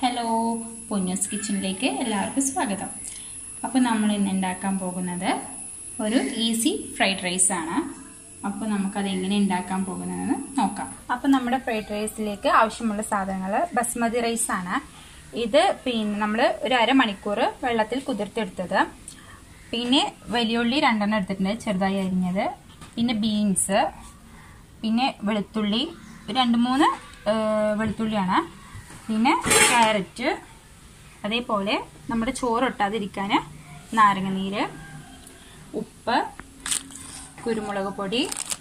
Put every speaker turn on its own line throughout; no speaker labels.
hello പൊന്നൂസ് കിച്ചണിലേക്ക് എല്ലാവർക്കും സ്വാഗതം അപ്പോൾ നമ്മൾ ഇന്ന് ഉണ്ടാക്കാൻ പോകുന്നത് ഒരു ഈസി ഫ്രൈഡ് റൈസ് ആണ് അപ്പോൾ നമുക്കത് എങ്ങനെ ഉണ്ടാക്കാൻ പോകുന്നതെന്ന് നോക്കാം അപ്പോൾ നമ്മുടെ ഫ്രൈഡ് റൈസിലേക്ക് ആവശ്യമുള്ള സാധനങ്ങൾ ബസ്മതി റൈസ് ആണ് ഇത് പിന്നെ നമ്മൾ ഒരു അരമണിക്കൂർ വെള്ളത്തിൽ കുതിർത്തെടുത്തത് പിന്നെ വലിയുള്ളി രണ്ടെണ്ണം എടുത്തിട്ടുണ്ട് ചെറുതായി അരിഞ്ഞത് പിന്നെ ബീൻസ് പിന്നെ വെളുത്തുള്ളി രണ്ട് മൂന്ന് വെളുത്തുള്ളിയാണ് പിന്നെ ക്യാരറ്റ് അതേപോലെ നമ്മുടെ ചോറ് ഒട്ടാതിരിക്കാൻ നാരങ്ങ നീര് ഉപ്പ് കുരുമുളക് പൊടി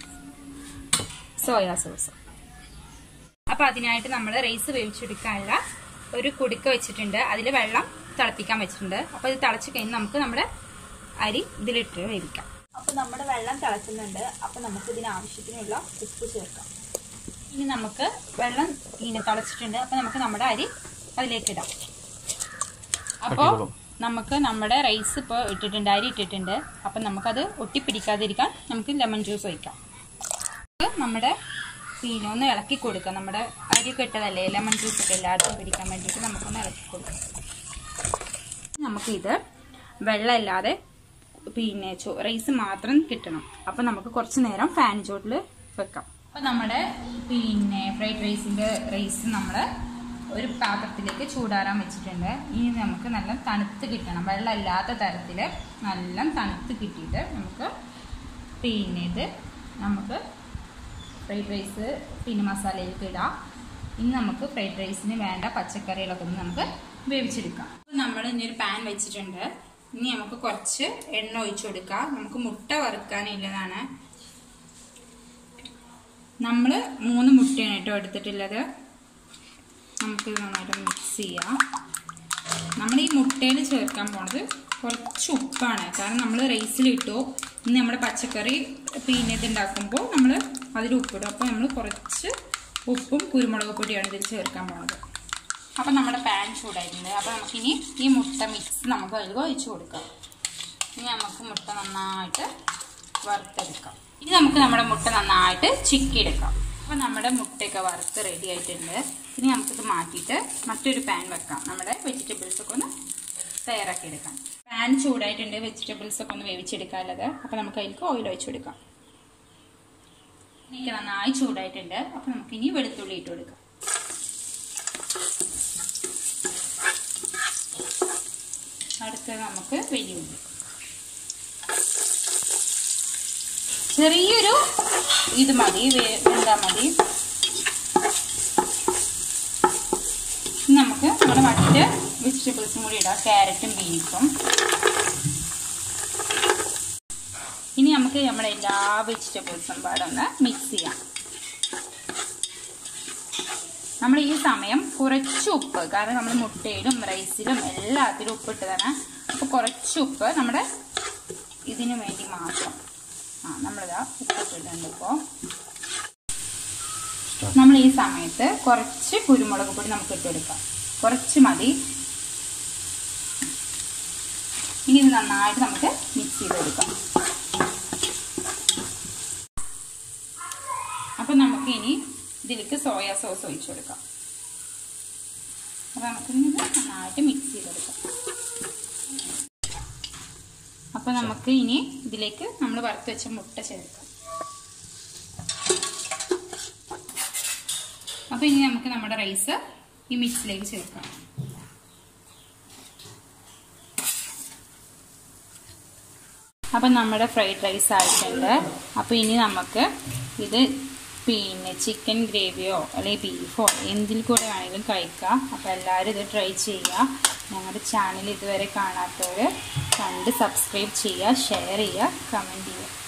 സോയാ സോസ് അപ്പോൾ അതിനായിട്ട് നമ്മൾ റൈസ് വേവിച്ചെടുക്കാനുള്ള ഒരു കുടുക്ക വെച്ചിട്ടുണ്ട് അതിൽ വെള്ളം തിളപ്പിക്കാൻ വെച്ചിട്ടുണ്ട് അപ്പോൾ ഇത് തിളച്ച് കഴിഞ്ഞ് നമുക്ക് നമ്മുടെ അരി ഇതിലിട്ട് വേവിക്കാം അപ്പോൾ നമ്മുടെ വെള്ളം തിളക്കുന്നുണ്ട് അപ്പോൾ നമുക്ക് ഇതിന് ആവശ്യത്തിനുള്ള ഉപ്പ് ചേർക്കാം ഇനി നമുക്ക് വെള്ളം ഇങ്ങനെ തിളച്ചിട്ടുണ്ട് അപ്പോൾ നമുക്ക് നമ്മുടെ അരി അതിലേക്ക് ഇടാം അപ്പോൾ നമുക്ക് നമ്മുടെ റൈസ് ഇപ്പോൾ ഇട്ടിട്ടുണ്ട് അരി ഇട്ടിട്ടുണ്ട് അപ്പം നമുക്കത് ഒട്ടിപ്പിടിക്കാതിരിക്കാൻ നമുക്ക് ലെമൺ ജ്യൂസ് ഒഴിക്കാം നമ്മുടെ പിന്നെ ഒന്ന് ഇളക്കി കൊടുക്കാം നമ്മുടെ അരിയൊക്കെ ഇട്ടതല്ലേ ലെമൺ ജ്യൂസ് ഒക്കെ എല്ലായിടത്തും പിടിക്കാൻ വേണ്ടിയിട്ട് നമുക്കൊന്ന് ഇളക്കി കൊടുക്കാം നമുക്കിത് വെള്ളമില്ലാതെ പിന്നെ റൈസ് മാത്രം കിട്ടണം അപ്പം നമുക്ക് കുറച്ച് നേരം ഫാൻ ചോട്ടിൽ വെക്കാം അപ്പം നമ്മുടെ പിന്നെ ഫ്രൈഡ് റൈസിൻ്റെ റൈസ് നമ്മൾ ഒരു പാത്രത്തിലേക്ക് ചൂടാറാൻ വെച്ചിട്ടുണ്ട് ഇനി നമുക്ക് നല്ല തണുത്ത് കിട്ടണം വെള്ളമില്ലാത്ത തരത്തിൽ നല്ല തണുത്ത് കിട്ടിയിട്ട് നമുക്ക് പിന്നെ ഇത് നമുക്ക് ഫ്രൈഡ് റൈസ് പിന്നെ മസാലയിലേക്ക് ഇടാം ഇനി നമുക്ക് ഫ്രൈഡ് റൈസിന് വേണ്ട പച്ചക്കറികളൊക്കെ ഒന്ന് നമുക്ക് വേവിച്ചെടുക്കാം അപ്പോൾ നമ്മൾ ഇനി ഒരു പാൻ വെച്ചിട്ടുണ്ട് ഇനി നമുക്ക് കുറച്ച് എണ്ണ ഒഴിച്ചു കൊടുക്കാം നമുക്ക് മുട്ട വറുക്കാനില്ലതാണ് നമ്മൾ മൂന്ന് മുട്ടയാണ് കേട്ടോ എടുത്തിട്ടുള്ളത് നമുക്ക് നന്നായിട്ട് മിക്സ് ചെയ്യാം നമ്മൾ ഈ മുട്ടയിൽ ചേർക്കാൻ പോണത് കുറച്ച് ഉപ്പാണ് കാരണം നമ്മൾ റൈസിലിട്ടു ഇനി നമ്മുടെ പച്ചക്കറി പിന്നെ ഇതുണ്ടാക്കുമ്പോൾ നമ്മൾ അതിൽ ഉപ്പിടും അപ്പോൾ നമ്മൾ കുറച്ച് ഉപ്പും കുരുമുളക് പൊടിയാണ് ഇതിൽ ചേർക്കാൻ പോണത് അപ്പം നമ്മുടെ പാൻ ചൂടായിട്ടുണ്ട് അപ്പോൾ നമുക്കിനി ഈ മുട്ട മിക്സ് നമുക്ക് അതിൽ ഒഴിച്ചു കൊടുക്കാം ഇനി നമുക്ക് മുട്ട നന്നായിട്ട് വറുത്തെടുക്കാം ഇനി നമുക്ക് നമ്മുടെ മുട്ട നന്നായിട്ട് ചിക്കി എടുക്കാം അപ്പോൾ നമ്മുടെ മുട്ടയൊക്കെ വറുത്ത് റെഡി ആയിട്ടുണ്ട് ഇനി നമുക്കിത് മാറ്റിയിട്ട് മറ്റൊരു പാൻ വെക്കാം നമ്മുടെ വെജിറ്റബിൾസ് ഒക്കെ ഒന്ന് തയ്യാറാക്കി എടുക്കാം പാൻ ചൂടായിട്ടുണ്ട് വെജിറ്റബിൾസ് ഒക്കെ ഒന്ന് വേവിച്ചെടുക്കാനുള്ളത് അപ്പോൾ നമുക്ക് അതിലേക്ക് ഓയിൽ ഒഴിച്ചു കൊടുക്കാം എനിക്ക് നന്നായി ചൂടായിട്ടുണ്ട് അപ്പോൾ നമുക്ക് ഇനി വെളുത്തുള്ളി ഇട്ട് കൊടുക്കാം അടുത്തത് നമുക്ക് വെല്ലുള്ളി ചെറിയൊരു ഇത് മതി എന്താ മതി നമുക്ക് നമ്മുടെ മറ്റ് വെജിറ്റബിൾസും കൂടി ഇടാം ക്യാരറ്റും ബീൻസും ഇനി നമുക്ക് നമ്മുടെ എല്ലാ വെജിറ്റബിൾസും പാടെ ഒന്ന് മിക്സ് ചെയ്യാം നമ്മൾ ഈ സമയം കുറച്ച് ഉപ്പ് കാരണം നമ്മൾ മുട്ടയിലും റൈസിലും എല്ലാത്തിലും ഉപ്പിട്ടതാണ് അപ്പോൾ കുറച്ച് ഉപ്പ് നമ്മുടെ ഇതിനു വേണ്ടി മാത്രം ആ നമ്മളിതാ ഉപ്പിട്ടിട്ടുണ്ട് ഇപ്പോൾ നമ്മൾ ഈ സമയത്ത് കുറച്ച് കുരുമുളക് പൊടി നമുക്ക് ഇട്ടെടുക്കാം കുറച്ച് മതി ഇനി ഇത് നന്നായിട്ട് നമുക്ക് മിക്സ് ചെയ്തെടുക്കാം അപ്പം നമുക്ക് ഇനി ഇതിലേക്ക് സോയ സോസ് ഒഴിച്ചു കൊടുക്കാം അപ്പം നമുക്ക് ഇത് നന്നായിട്ട് മിക്സ് ചെയ്തെടുക്കാം അപ്പോൾ നമുക്ക് ഇനി ഇതിലേക്ക് നമ്മൾ വറുത്ത് വെച്ച മുട്ട ചേർക്കാം അപ്പോൾ ഇനി നമുക്ക് നമ്മുടെ റൈസ് ഈ മിക്സിലേക്ക് ചേർക്കാം അപ്പം നമ്മുടെ ഫ്രൈഡ് റൈസ് ആയിട്ടുണ്ട് അപ്പോൾ ഇനി നമുക്ക് ഇത് പിന്നെ ചിക്കൻ ഗ്രേവിയോ അല്ലെങ്കിൽ ബീഫോ എന്തിൽ കൂടെ വേണമെങ്കിലും കഴിക്കാം അപ്പോൾ എല്ലാവരും ഇത് ട്രൈ ചെയ്യുക ഞങ്ങളുടെ ചാനൽ ഇതുവരെ കാണാത്തവർ കണ്ട് സബ്സ്ക്രൈബ് ചെയ്യുക ഷെയർ ചെയ്യുക കമൻറ്റ് ചെയ്യുക